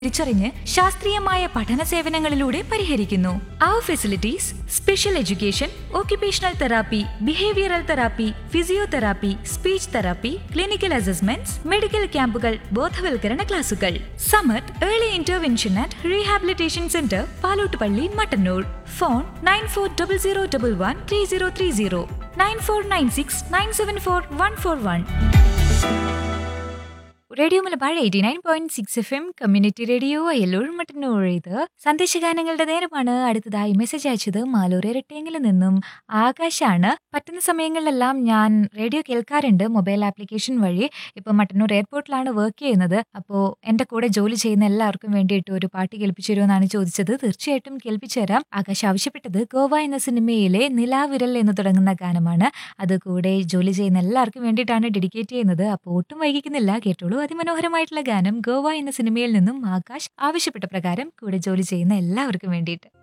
തിരിച്ചറിഞ്ഞ് ശാസ്ത്രീയമായ പഠന സേവനങ്ങളിലൂടെ പരിഹരിക്കുന്നു അവർ facilities special education occupational therapy behavioural therapy physiotherapy speech therapy clinical assessments medical ക്യാമ്പുകൾ ബോധവൽക്കരണ ക്ലാസുകൾ Samath early intervention and rehabilitation centre Palottupalli Mattannur phone nine four double zero double one three zero three zero nine four nine six nine seven four one four one radio Malabar eighty nine point six F M community radio Ayalur Mattannur ഇത് സന്ദേശഗാനങ്ങളുടെ നേരമാണ് അടുത്തതായി message അയച്ചത് മാലൂർ ഇരട്ടിയെങ്കിൽ നിന്നും ആകാശാണ് പറ്റുന്ന സമയങ്ങളിലെല്ലാം ഞാൻ radio കേൾക്കാറുണ്ട് mobile application വഴി ഇപ്പൊ മട്ടന്നൂർ എയർപോർട്ടിലാണ് വർക്ക് ചെയ്യുന്നത് അപ്പോൾ എൻ്റെ കൂടെ ജോലി ചെയ്യുന്ന എല്ലാവർക്കും വേണ്ടിയിട്ട് ഒരു പാട്ട് കേൾപ്പിച്ചു തരുമെന്നാണ് ചോദിച്ചത് തീർച്ചയായിട്ടും കേൾപ്പിച്ചു തരാം ആകാശ് ആവശ്യപ്പെട്ടത് ഗോവ എന്ന സിനിമയിലെ നിലാവിരൽ എന്ന് തുടങ്ങുന്ന ഗാനമാണ് അത് കൂടെ ജോലി ചെയ്യുന്ന എല്ലാവർക്കും വേണ്ടിയിട്ടാണ് ഡെഡിക്കേറ്റ് ചെയ്യുന്നത് അപ്പോൾ ഒട്ടും വൈകിക്കുന്നില്ല കേട്ടോളൂ അതിമനോഹരമായിട്ടുള്ള ഗാനം ഗോവ എന്ന സിനിമയിൽ നിന്നും ആകാശ് ആവശ്യപ്പെട്ട പ്രകാരം കൂടെ ജോലി ചെയ്യുന്ന എല്ലാവർക്കും വേണ്ടിയിട്ട്